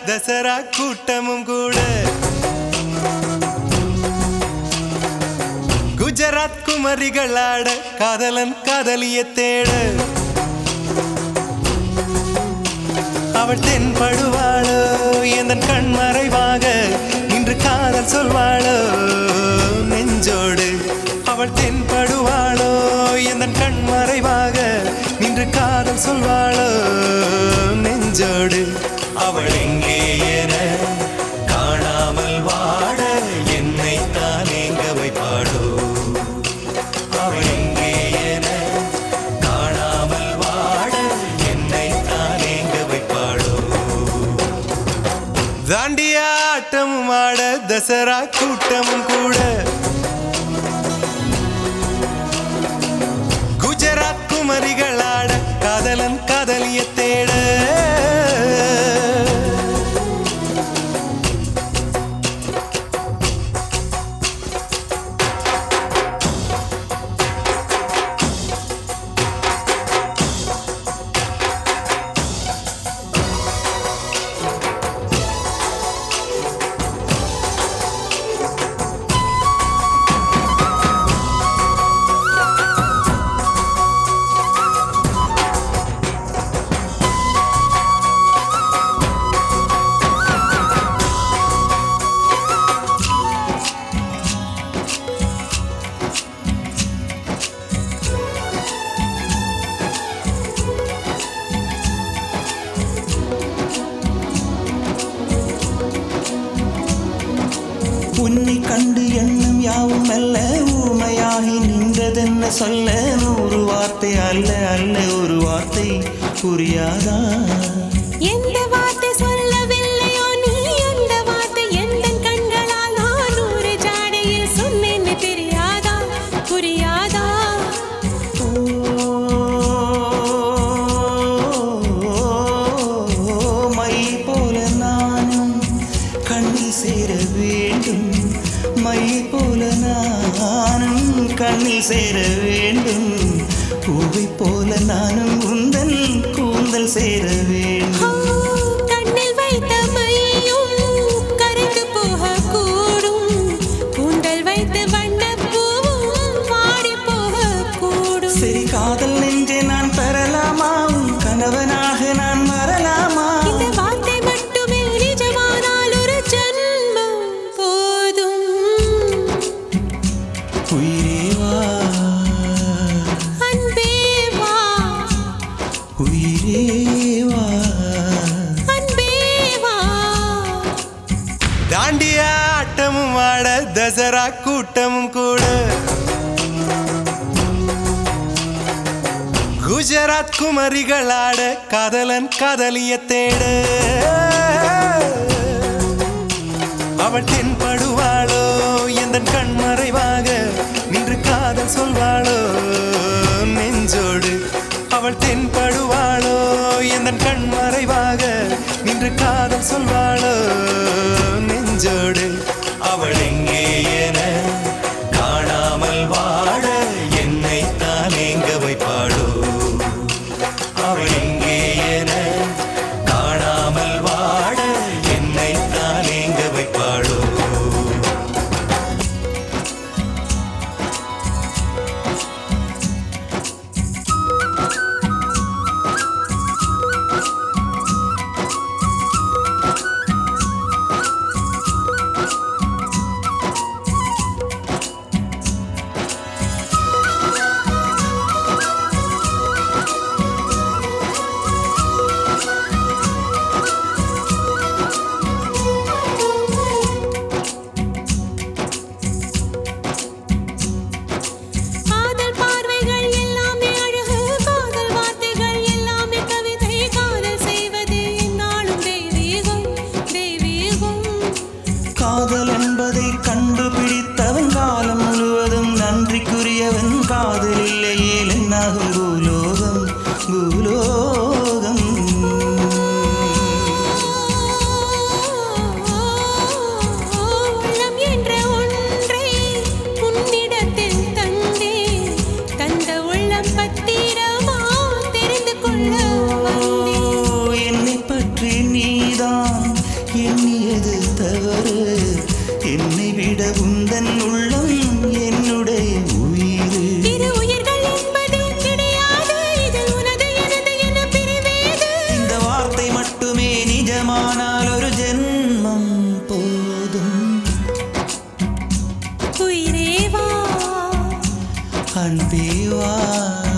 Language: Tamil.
தசரா கூட்டமும் கூட குஜராத் குமரிகளாட காதலன் காதலிய தேட அவள் தென்படுவாளோ எந்த கண் மறைவாக இன்று காதல் சொல்வாளோ நெஞ்சோடு அவள் தென்படுவாளோ எந்த கண் மறைவாக இன்று காதல் சொல்வாளோ நெஞ்சோடு அவள் எங்கே என காணாமல் வாட என்னை தான் எங்க வைப்பாளோ அவள் எங்கே என காணாமல் வாட என்னை தான் எங்க வைப்பாளோ தாண்டியா ஆட்டமும் ஆட தசரா கூட்டமும் கூட குஜராத் குமரிகளாட காதலன் காதலிய தேட உன்னை கண்டு எண்ணம் யாவும் அல்ல ஊமையாகி நின்றதென்ன சொல்ல நூறு வார்த்தை அல்ல அல்ல ஒரு வார்த்தை புரியாதா எந்த வார்த்தை சொல்லவில்லையோ நீ அந்த வார்த்தை எந்த கண்களால் நான் ஒரு ஜாடையில் சொன்னேன்னு தெரியாதா புரியாதா ஓ, மை போல நானும் கண்ணில் சேர வேண்டும் மை போல நானும் கண்ணில் சேர வேண்டும் பூவை போல நானும் உந்தன் கூந்தல் சேர வேண்டும் ஆ, கண்ணில் வைத்த மையும் கரைந்து போகக்கூடும் கூந்தல் வைத்த வண்ணப்பூவும் வாடி போகக்கூடும் சரி காதல் நெஞ்சே நான் பெறலாமா உன் கணவனாக நான் வரலாமா இந்த வார்த்தை மட்டுமே நிஜமானால் ஒரு ஜன்மம் போதும் உயிரே வா அன்பே வா உயிரே வா அன்பே வா தாண்டியா ஆட்டமும் ஆட தசரா கூட்டமும் கூட குஜராத் குமரிகளாட காதலன் காதலிய தேட அவள் தென்படுவாளோ எந்த கண் மறைவாக நின்று காதல் சொல்வாளோ நெஞ்சோடு அவள் தென்படுவாளோ எந்த கண் மறைவாக நின்று காதல் சொல்வாளோ நெஞ்சோடு அவள் எங்கே என காணாமல் வாட என்னை தான் எங்க வைப்பாளோ அவள் எங்கே என காணாமல் வாட என்னை தான் எங்க வைப்பாளோ காதல் பார்வைகள் எல்லாமே அழகு காதல் வார்த்தைகள் எல்லாமே கவிதை காதல் செய்வது என்னாலும் தெய்வீகம் தெய்வீகம் காதல் என்பதை கண்டுபிடித்தவன் காலம் முழுவதும் நன்றிக்குரியவன் காதல் இல்லையே என்னாகும் பூலோகம் பூலோகம் உள்ளம் என்ற ஒன்றை உன்னிடத்தில் தந்தேன் தந்த உள்ளம் பத்திரமா தெரிந்து கொள்ள வந்தேன் என்னை பற்றி நீதான் அன்பே வா